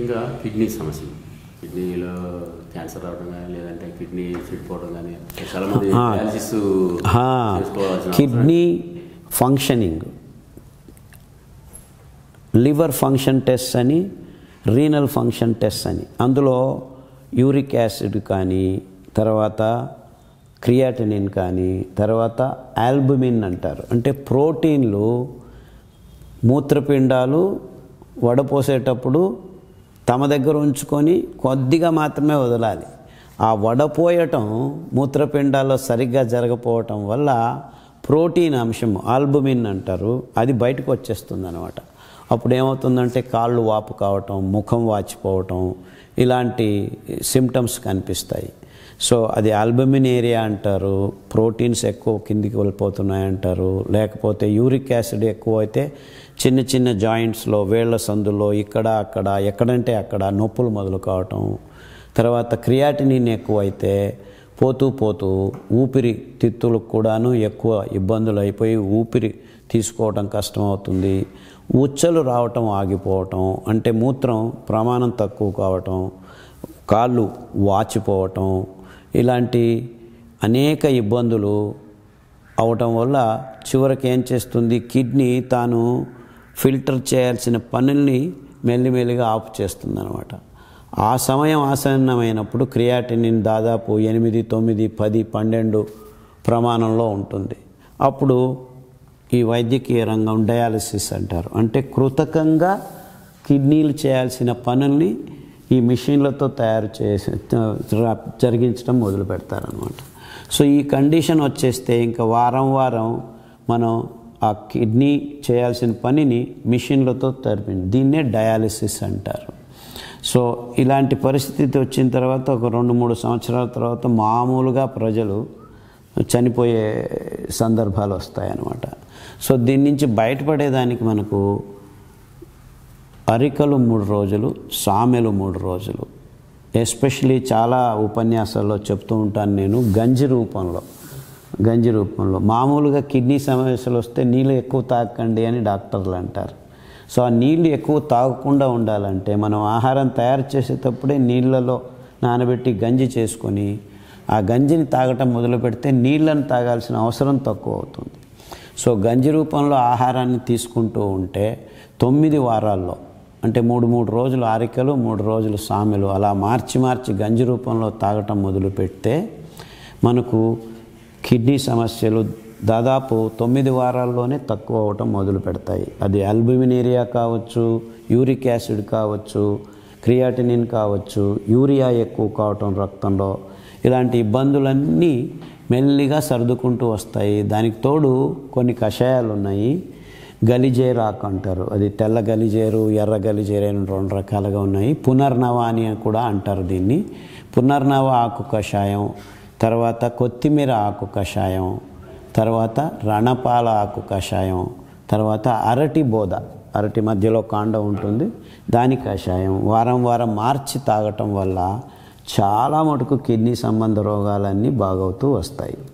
ముఖ్యంగా కిడ్నీ సమస్యలు కిడ్నీలో క్యాన్సర్ రావడం కానీ లేదంటే కిడ్నీ చెడిపోవడం కానీ చాలా మంది ఆ. డయాలసిస్ ఆ, చేసుకోవాల్సిన అవసరం kidney functioning liver function test అని రీనల్ ఫంక్షన్ టెస్ట్ అని అందులో యూరిక్ యాసిడ్ కానీ తర్వాత క్రియాటినిన్ కానీ తర్వాత ఆల్బుమిన్ అంటారు అంటే ప్రోటీన్లు మూత్రపిండాలు వడపోసేటప్పుడు తమ దగ్గర ఉంచుకొని కొద్దిగా మాత్రమే వదలాలి ఆ వడపోయటం మూత్రపిండాల్లో సరిగ్గా జరగపోవటం వల్ల ప్రోటీన్ అంశం ఆల్బుమిన్ అంటారు అది బయటకు వచ్చేస్తుంది అనమాట అప్పుడు ఏమవుతుందంటే కాళ్ళు వాపు కావటం ముఖం వాచిపోవటం ఇలాంటి సిమ్టమ్స్ కనిపిస్తాయి సో అది ఆల్బమిన్ ఏరియా అంటారు ప్రోటీన్స్ ఎక్కువ కిందికి వెళ్ళిపోతున్నాయి అంటారు లేకపోతే యూరిక్ యాసిడ్ ఎక్కువ అయితే చిన్న చిన్న జాయింట్స్లో వేళ్ల సందులో ఇక్కడ అక్కడ ఎక్కడంటే అక్కడ నొప్పులు మొదలు కావటం తర్వాత క్రియాటినిన్ ఎక్కువైతే పోతూ పోతూ ఊపిరి తిత్తులకు కూడాను ఎక్కువ ఇబ్బందులు అయిపోయి ఊపిరి తీసుకోవటం కష్టమవుతుంది ఉచ్చలు రావటం ఆగిపోవటం అంటే మూత్రం ప్రమాణం తక్కువ కావటం కాళ్ళు వాచిపోవటం ఇలాంటి అనేక ఇబ్బందులు అవటం వల్ల చివరికి ఏం చేస్తుంది కిడ్నీ తాను ఫిల్టర్ చేయాల్సిన పనుల్ని మెల్లిమెల్లిగా ఆఫ్ చేస్తుంది అనమాట ఆ సమయం ఆసన్నమైనప్పుడు క్రియాటినిన్ దాదాపు ఎనిమిది తొమ్మిది పది పన్నెండు ప్రమాణంలో ఉంటుంది అప్పుడు ఈ వైద్యకీయ రంగం డయాలసిస్ అంటారు అంటే కృతకంగా కిడ్నీలు చేయాల్సిన పనుల్ని ఈ మిషన్లతో తయారు చేసి జరిగించడం మొదలు పెడతారనమాట సో ఈ కండిషన్ వచ్చేస్తే ఇంకా వారం వారం మనం ఆ కిడ్నీ చేయాల్సిన పనిని మిషన్లతో తరిపింది దీన్నే డయాలిసిస్ అంటారు సో ఇలాంటి పరిస్థితి వచ్చిన తర్వాత ఒక రెండు మూడు సంవత్సరాల తర్వాత మామూలుగా ప్రజలు చనిపోయే సందర్భాలు వస్తాయన్నమాట సో దీని నుంచి బయటపడేదానికి మనకు అరికలు మూడు రోజులు సామెలు మూడు రోజులు ఎస్పెషలీ చాలా ఉపన్యాసాల్లో చెప్తూ ఉంటాను నేను గంజి రూపంలో గంజి రూపంలో మామూలుగా కిడ్నీ సమస్యలు వస్తే నీళ్ళు ఎక్కువ తాగకండి అని డాక్టర్లు అంటారు సో ఆ నీళ్ళు ఎక్కువ తాగకుండా ఉండాలంటే మనం ఆహారం తయారు చేసేటప్పుడే నీళ్ళలో నానబెట్టి గంజి చేసుకొని ఆ గంజిని తాగటం మొదలు పెడితే నీళ్ళని తాగాల్సిన అవసరం తక్కువ అవుతుంది సో గంజి రూపంలో ఆహారాన్ని తీసుకుంటూ ఉంటే తొమ్మిది వారాల్లో అంటే మూడు మూడు రోజులు ఆరికలు మూడు రోజులు సామెలు అలా మార్చి మార్చి గంజి రూపంలో తాగటం మొదలు పెడితే మనకు కిడ్నీ సమస్యలు దాదాపు తొమ్మిది వారాల్లోనే తక్కువ అవటం మొదలు పెడతాయి అది అల్బుమినేరియా కావచ్చు యూరిక్ యాసిడ్ కావచ్చు క్రియాటినిన్ కావచ్చు యూరియా ఎక్కువ కావటం రక్తంలో ఇలాంటి ఇబ్బందులన్నీ మెల్లిగా సర్దుకుంటూ వస్తాయి దానికి తోడు కొన్ని కషాయాలు ఉన్నాయి గలిజేరు ఆకు అంటారు అది తెల్ల గలిజేరు ఎర్ర గలిజేరు అని రెండు రకాలుగా ఉన్నాయి పునర్నవ అని కూడా అంటారు దీన్ని పునర్నవ ఆకు కషాయం తర్వాత కొత్తిమీర ఆకు కషాయం తర్వాత రణపాల ఆకు కషాయం తర్వాత అరటి బోధ అరటి మధ్యలో కాండ ఉంటుంది దాని కషాయం వారం వారం మార్చి తాగటం వల్ల చాలా మటుకు కిడ్నీ సంబంధ రోగాలన్నీ బాగవుతూ వస్తాయి